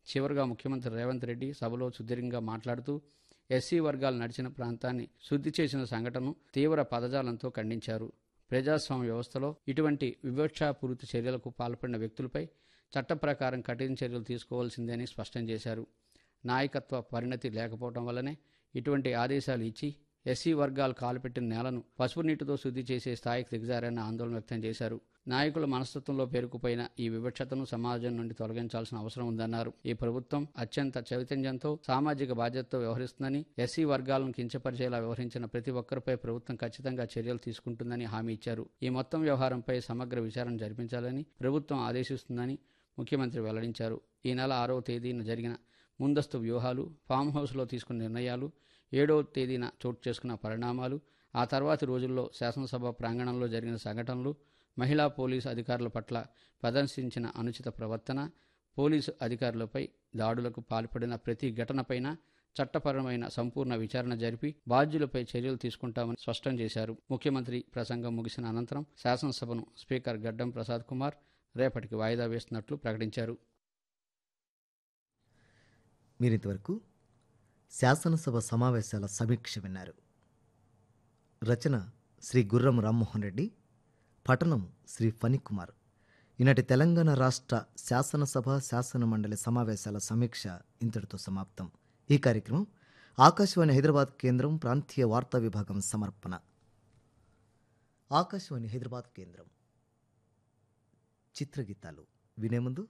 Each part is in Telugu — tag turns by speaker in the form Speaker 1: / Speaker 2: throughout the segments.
Speaker 1: చివరగా ముఖ్యమంత్రి రేవంత్ రెడ్డి సభలో సుదీర్ఘంగా మాట్లాడుతూ ఎస్సీ వర్గాలు నడిచిన ప్రాంతాన్ని శుద్ధి చేసిన సంఘటనను తీవ్ర పదజాలంతో ఖండించారు ప్రజాస్వామ్య వ్యవస్థలో ఇటువంటి వివక్షాపూరిత చర్యలకు పాల్పడిన వ్యక్తులపై చట్ట ప్రకారం కఠిన చర్యలు తీసుకోవాల్సిందే అని స్పష్టం చేశారు నాయకత్వ పరిణతి లేకపోవడం వల్లనే ఇటువంటి ఆదేశాలు ఇచ్చి ఎస్సీ వర్గాలు కాలుపెట్టిన నేలను పసుపు నీటితో శుద్ధి చేసే స్థాయికి దిగజారని ఆందోళన వ్యక్తం చేశారు నాయకుల మనస్తత్వంలో పేరుకుపోయిన ఈ వివక్షతను సమాజం నుండి తొలగించాల్సిన అవసరం ఉందన్నారు ఈ ప్రభుత్వం అత్యంత చైతన్యంతో సామాజిక బాధ్యతతో వ్యవహరిస్తుందని ఎస్సీ వర్గాలను కించపరిచేలా వ్యవహరించిన ప్రతి ఒక్కరిపై ప్రభుత్వం ఖచ్చితంగా చర్యలు తీసుకుంటుందని హామీ ఇచ్చారు ఈ మొత్తం వ్యవహారంపై సమగ్ర విచారణ జరిపించాలని ప్రభుత్వం ఆదేశిస్తుందని ముఖ్యమంత్రి వెల్లడించారు ఈ నెల ఆరవ తేదీన జరిగిన ముందస్తు వ్యూహాలు ఫామ్ హౌస్లో తీసుకున్న నిర్ణయాలు ఏడవ తేదీన చోటు చేసుకున్న పరిణామాలు ఆ తర్వాతి రోజుల్లో శాసనసభ ప్రాంగణంలో జరిగిన సంఘటనలు మహిళా పోలీసు అధికారుల పట్ల ప్రదర్శించిన అనుచిత ప్రవర్తన పోలీసు అధికారులపై దాడులకు పాల్పడిన ప్రతి ఘటనపైన చట్టపరమైన సంపూర్ణ విచారణ జరిపి బాధ్యులపై చర్యలు తీసుకుంటామని స్పష్టం చేశారు ముఖ్యమంత్రి ప్రసంగం ముగిసిన అనంతరం శాసనసభను స్పీకర్ గడ్డం ప్రసాద్ కుమార్ రేపటికి వాయిదా వేస్తున్నట్లు ప్రకటించారు
Speaker 2: మీరింతవరకు శాసనసభ సమావేశాల సమీక్ష విన్నారు రచన శ్రీ గుర్రం రామ్మోహన్ రెడ్డి పఠనం శ్రీ ఫణిక్ కుమార్ ఈనాటి తెలంగాణ రాష్ట్ర శాసనసభ శాసన మండలి సమావేశాల సమీక్ష ఇంతటితో సమాప్తం ఈ కార్యక్రమం ఆకాశవాణి హైదరాబాద్ కేంద్రం ప్రాంతీయ వార్తా విభాగం సమర్పణ ఆకాశవాణి హైదరాబాద్ కేంద్రం చిత్రగీతాలు వినే ముందు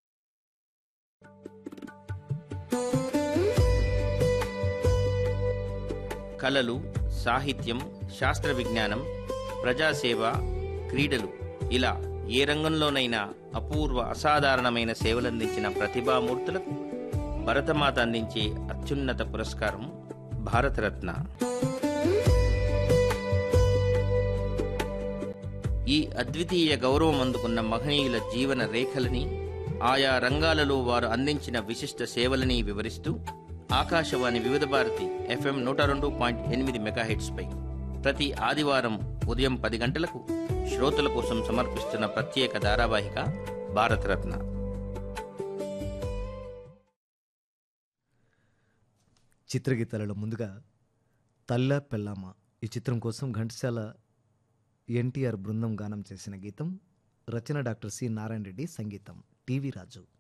Speaker 3: కళలు సాహిత్యం శాస్త్ర విజ్ఞానం ప్రజాసేవ క్రీడలు ఇలా ఏ రంగంలోనైనా అపూర్వ అసాధారణమైన సేవలందించిన ప్రతిభామూర్తులకు భరతమాత అందించే అత్యున్నత పురస్కారం భారతరత్న ఈ అద్వితీయ గౌరవం అందుకున్న మహనీయుల జీవన రేఖలని ఆయా రంగాలలో వారు అందించిన విశిష్ట సేవలని వివరిస్తూ ఆకాశవాణి వివిధ భారతి ఎఫ్ఎం నూట రెండు పాయింట్ ఎనిమిది మెగాహెట్స్పై ప్రతి ఆదివారం ఉదయం పది గంటలకు శ్రోతల కోసం సమర్పిస్తున్న ప్రత్యేక ధారావాహిక భారతరత్న
Speaker 2: చిత్రగీతాలలో ముందుగా తల్ల పెళ్ళామ ఈ చిత్రం కోసం ఘంటసాల ఎన్టీఆర్ బృందం గానం చేసిన గీతం రచన డాక్టర్ సి నారాయణ రెడ్డి సంగీతం టీవీ రాజు